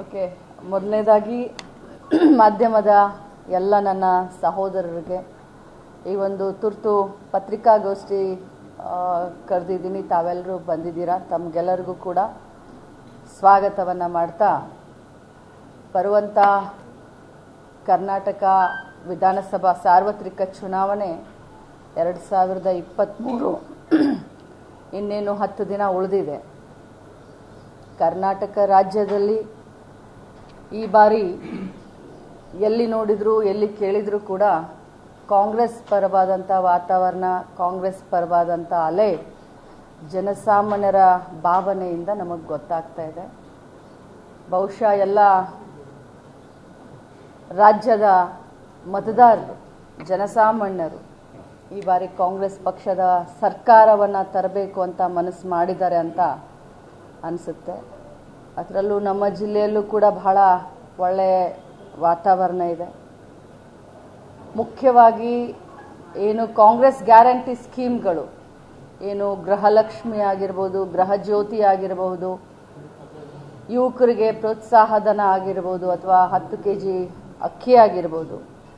okay ಮೊದಲನೇದಾಗಿ ಮಾಧ್ಯಮದ ಎಲ್ಲ ನನ್ನ ಸಹೋದರರಿಗೆ ಈ ಒಂದು ತುರ್ತು ಪತ್ರಿಕಾಗೋಷ್ಠಿ ಕರೆದಿದ್ದೀನಿ ತಾವೆಲ್ಲರೂ ಬಂದಿದ್ದೀರಾ ತಮಗೆಲ್ಲರಿಗೂ ಕೂಡ ಸ್ವಾಗತವನ್ನು ಮಾಡ್ತಾ ಬರುವಂಥ ಕರ್ನಾಟಕ ವಿಧಾನಸಭಾ ಸಾರ್ವತ್ರಿಕ ಚುನಾವಣೆ ಎರಡು ಸಾವಿರದ ಇಪ್ಪತ್ತ್ಮೂರು ಇನ್ನೇನು ಹತ್ತು ದಿನ ಉಳಿದಿದೆ ಕರ್ನಾಟಕ ರಾಜ್ಯದಲ್ಲಿ ಈ ಬಾರಿ ಎಲ್ಲಿ ನೋಡಿದ್ರು ಎಲ್ಲಿ ಕೇಳಿದ್ರು ಕೂಡ ಕಾಂಗ್ರೆಸ್ ಪರವಾದಂಥ ವಾತಾವರಣ ಕಾಂಗ್ರೆಸ್ ಪರವಾದಂಥ ಅಲೆ ಜನಸಾಮಾನ್ಯರ ಭಾವನೆಯಿಂದ ನಮಗೆ ಗೊತ್ತಾಗ್ತಾ ಇದೆ ಬಹುಶಃ ಎಲ್ಲ ರಾಜ್ಯದ ಮತದಾರರು ಜನಸಾಮಾನ್ಯರು ಈ ಬಾರಿ ಕಾಂಗ್ರೆಸ್ ಪಕ್ಷದ ಸರ್ಕಾರವನ್ನು ತರಬೇಕು ಅಂತ ಮನಸ್ಸು ಮಾಡಿದ್ದಾರೆ ಅಂತ ಅನಿಸುತ್ತೆ ಅದರಲ್ಲೂ ನಮ್ಮ ಜಿಲ್ಲೆಯಲ್ಲೂ ಕೂಡ ಬಹಳ ಒಳ್ಳೆಯ ವಾತಾವರಣ ಇದೆ ಮುಖ್ಯವಾಗಿ ಏನು ಕಾಂಗ್ರೆಸ್ ಗ್ಯಾರಂಟಿ ಸ್ಕೀಮ್ಗಳು ಏನು ಗೃಹಲಕ್ಷ್ಮಿ ಆಗಿರ್ಬೋದು ಗೃಹ ಜ್ಯೋತಿ ಆಗಿರಬಹುದು ಯುವಕರಿಗೆ ಪ್ರೋತ್ಸಾಹಧನ ಆಗಿರ್ಬೋದು ಅಥವಾ ಹತ್ತು ಕೆ ಜಿ ಅಕ್ಕಿ ಆಗಿರ್ಬೋದು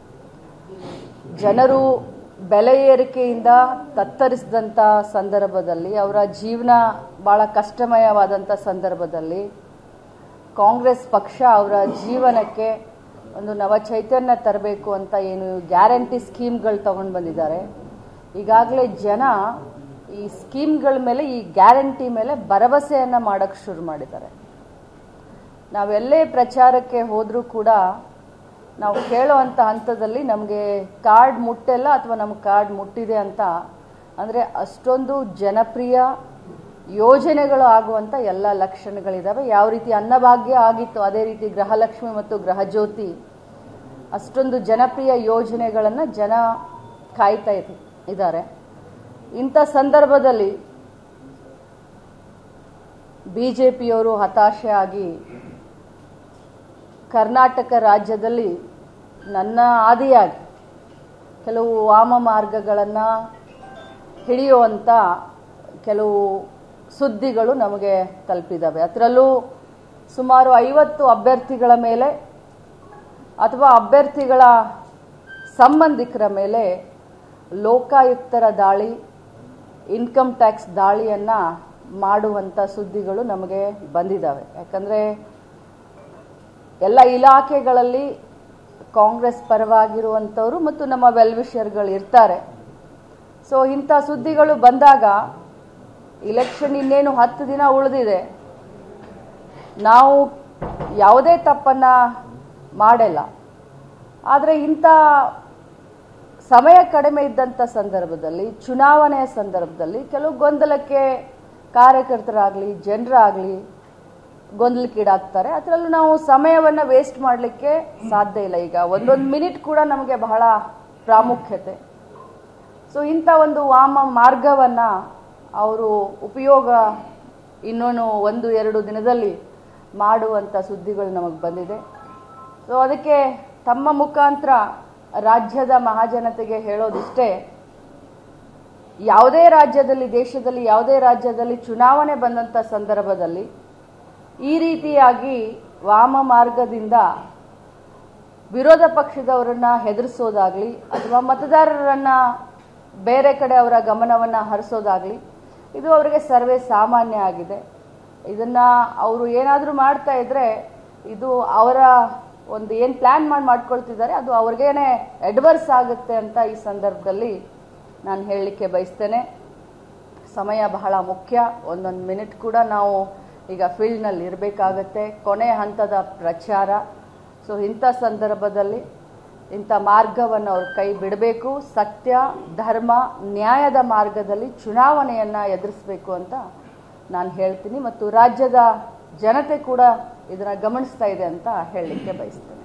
ಜನರು ಬೆಲೆ ಏರಿಕೆಯಿಂದ ತತ್ತರಿಸಿದಂಥ ಸಂದರ್ಭದಲ್ಲಿ ಅವರ ಜೀವನ ಭಾಳ ಕಷ್ಟಮಯವಾದಂಥ ಸಂದರ್ಭದಲ್ಲಿ ಕಾಂಗ್ರೆಸ್ ಪಕ್ಷ ಅವರ ಜೀವನಕ್ಕೆ ಒಂದು ನವ ಚೈತನ್ಯ ತರಬೇಕು ಅಂತ ಏನು ಗ್ಯಾರಂಟಿ ಸ್ಕೀಮ್ಗಳು ತಗೊಂಡು ಬಂದಿದ್ದಾರೆ ಈಗಾಗಲೇ ಜನ ಈ ಸ್ಕೀಮ್ಗಳ ಮೇಲೆ ಈ ಗ್ಯಾರಂಟಿ ಮೇಲೆ ಭರವಸೆಯನ್ನು ಮಾಡೋಕ್ಕೆ ಶುರು ಮಾಡಿದ್ದಾರೆ ನಾವೆಲ್ಲೇ ಪ್ರಚಾರಕ್ಕೆ ಹೋದರೂ ಕೂಡ ನಾವು ಕೇಳೋ ಅಂಥ ಹಂತದಲ್ಲಿ ನಮಗೆ ಕಾರ್ಡ್ ಮುಟ್ಟೆಲ್ಲ ಅಥವಾ ನಮ್ಗೆ ಕಾರ್ಡ್ ಮುಟ್ಟಿದೆ ಅಂತ ಅಂದರೆ ಅಷ್ಟೊಂದು ಜನಪ್ರಿಯ ಯೋಜನೆಗಳು ಆಗುವಂಥ ಎಲ್ಲ ಲಕ್ಷಣಗಳಿದ್ದಾವೆ ಯಾವ ರೀತಿ ಅನ್ನಭಾಗ್ಯ ಆಗಿತ್ತು ಅದೇ ರೀತಿ ಗೃಹಲಕ್ಷ್ಮಿ ಮತ್ತು ಗೃಹಜ್ಯೋತಿ ಅಷ್ಟೊಂದು ಜನಪ್ರಿಯ ಯೋಜನೆಗಳನ್ನು ಜನ ಕಾಯ್ತಾ ಇದ್ದಾರೆ ಇಂಥ ಸಂದರ್ಭದಲ್ಲಿ ಬಿ ಜೆ ಪಿಯವರು ಹತಾಶೆ ಆಗಿ ಕರ್ನಾಟಕ ರಾಜ್ಯದಲ್ಲಿ ನನ್ನ ಆದಿಯಾಗಿ ಕೆಲವು ವಾಮ ಮಾರ್ಗಗಳನ್ನು ಹಿಡಿಯುವಂಥ ಕೆಲವು ಸುದ್ದಿಗಳು ನಮಗೆ ತಲುಪಿದ್ದಾವೆ ಅದರಲ್ಲೂ ಸುಮಾರು ಐವತ್ತು ಅಭ್ಯರ್ಥಿಗಳ ಮೇಲೆ ಅಥವಾ ಅಭ್ಯರ್ಥಿಗಳ ಸಂಬಂಧಿಕರ ಮೇಲೆ ಲೋಕಾಯುಕ್ತರ ದಾಳಿ ಇನ್ಕಮ್ ಟ್ಯಾಕ್ಸ್ ದಾಳಿಯನ್ನು ಮಾಡುವಂಥ ಸುದ್ದಿಗಳು ನಮಗೆ ಬಂದಿದ್ದಾವೆ ಯಾಕಂದರೆ ಎಲ್ಲ ಇಲಾಖೆಗಳಲ್ಲಿ ಕಾಂಗ್ರೆಸ್ ಪರವಾಗಿರುವಂಥವರು ಮತ್ತು ನಮ್ಮ ವೆಲ್ವಿಷರ್ಗಳು ಇರ್ತಾರೆ ಸೊ ಇಂಥ ಸುದ್ದಿಗಳು ಬಂದಾಗ ಇಲೆಕ್ಷನ್ ಇನ್ನೇನು ಹತ್ತು ದಿನ ಉಳಿದಿದೆ ನಾವು ಯಾವುದೇ ತಪ್ಪನ್ನು ಮಾಡಿಲ್ಲ ಆದರೆ ಇಂಥ ಸಮಯ ಕಡಿಮೆ ಇದ್ದಂಥ ಸಂದರ್ಭದಲ್ಲಿ ಚುನಾವಣೆಯ ಸಂದರ್ಭದಲ್ಲಿ ಕೆಲವು ಗೊಂದಲಕ್ಕೆ ಕಾರ್ಯಕರ್ತರಾಗಲಿ ಜನರಾಗಲಿ ಗೊಂದಲಕ್ಕೀಡಾಗ್ತಾರೆ ಅದರಲ್ಲೂ ನಾವು ಸಮಯವನ್ನು ವೇಸ್ಟ್ ಮಾಡಲಿಕ್ಕೆ ಸಾಧ್ಯ ಇಲ್ಲ ಈಗ ಒಂದೊಂದು ಮಿನಿಟ್ ಕೂಡ ನಮಗೆ ಬಹಳ ಪ್ರಾಮುಖ್ಯತೆ ಸೊ ಇಂಥ ಒಂದು ವಾಮ ಮಾರ್ಗವನ್ನು ಅವರು ಉಪಯೋಗ ಇನ್ನೊಂದು ಒಂದು ಎರಡು ದಿನದಲ್ಲಿ ಮಾಡುವಂಥ ಸುದ್ದಿಗಳು ನಮಗೆ ಬಂದಿದೆ ಸೊ ಅದಕ್ಕೆ ತಮ್ಮ ಮುಖಾಂತರ ರಾಜ್ಯದ ಮಹಾಜನತೆಗೆ ಹೇಳೋದಿಷ್ಟೇ ಯಾವುದೇ ರಾಜ್ಯದಲ್ಲಿ ದೇಶದಲ್ಲಿ ಯಾವುದೇ ರಾಜ್ಯದಲ್ಲಿ ಚುನಾವಣೆ ಬಂದಂಥ ಸಂದರ್ಭದಲ್ಲಿ ಈ ರೀತಿಯಾಗಿ ವಾಮ ಮಾರ್ಗದಿಂದ ವಿರೋಧ ಪಕ್ಷದವರನ್ನ ಹೆದರಿಸೋದಾಗ್ಲಿ ಅಥವಾ ಮತದಾರರನ್ನ ಬೇರೆ ಕಡೆ ಅವರ ಗಮನವನ್ನು ಹರಿಸೋದಾಗ್ಲಿ ಇದು ಅವರಿಗೆ ಸರ್ವೇ ಸಾಮಾನ್ಯ ಆಗಿದೆ ಇದನ್ನ ಅವರು ಏನಾದರೂ ಮಾಡ್ತಾ ಇದ್ರೆ ಇದು ಅವರ ಒಂದು ಏನು ಪ್ಲಾನ್ ಮಾಡಿ ಮಾಡ್ಕೊಳ್ತಿದ್ದಾರೆ ಅದು ಅವ್ರಿಗೇನೆ ಅಡ್ವರ್ಸ್ ಆಗುತ್ತೆ ಅಂತ ಈ ಸಂದರ್ಭದಲ್ಲಿ ನಾನು ಹೇಳಲಿಕ್ಕೆ ಬಯಸ್ತೇನೆ ಸಮಯ ಬಹಳ ಮುಖ್ಯ ಒಂದೊಂದು ಮಿನಿಟ್ ಕೂಡ ನಾವು ಈಗ ಫೀಲ್ಡ್ನಲ್ಲಿ ಇರಬೇಕಾಗತ್ತೆ ಕೊನೆ ಹಂತದ ಪ್ರಚಾರ ಸೊ ಇಂಥ ಸಂದರ್ಭದಲ್ಲಿ ಇಂಥ ಮಾರ್ಗವನ್ನು ಅವ್ರು ಕೈ ಬಿಡಬೇಕು ಸತ್ಯ ಧರ್ಮ ನ್ಯಾಯದ ಮಾರ್ಗದಲ್ಲಿ ಚುನಾವಣೆಯನ್ನು ಎದುರಿಸಬೇಕು ಅಂತ ನಾನು ಹೇಳ್ತೀನಿ ಮತ್ತು ರಾಜ್ಯದ ಜನತೆ ಕೂಡ ಇದನ್ನು ಗಮನಿಸ್ತಾ ಇದೆ ಅಂತ ಹೇಳಲಿಕ್ಕೆ ಬಯಸ್ತೇನೆ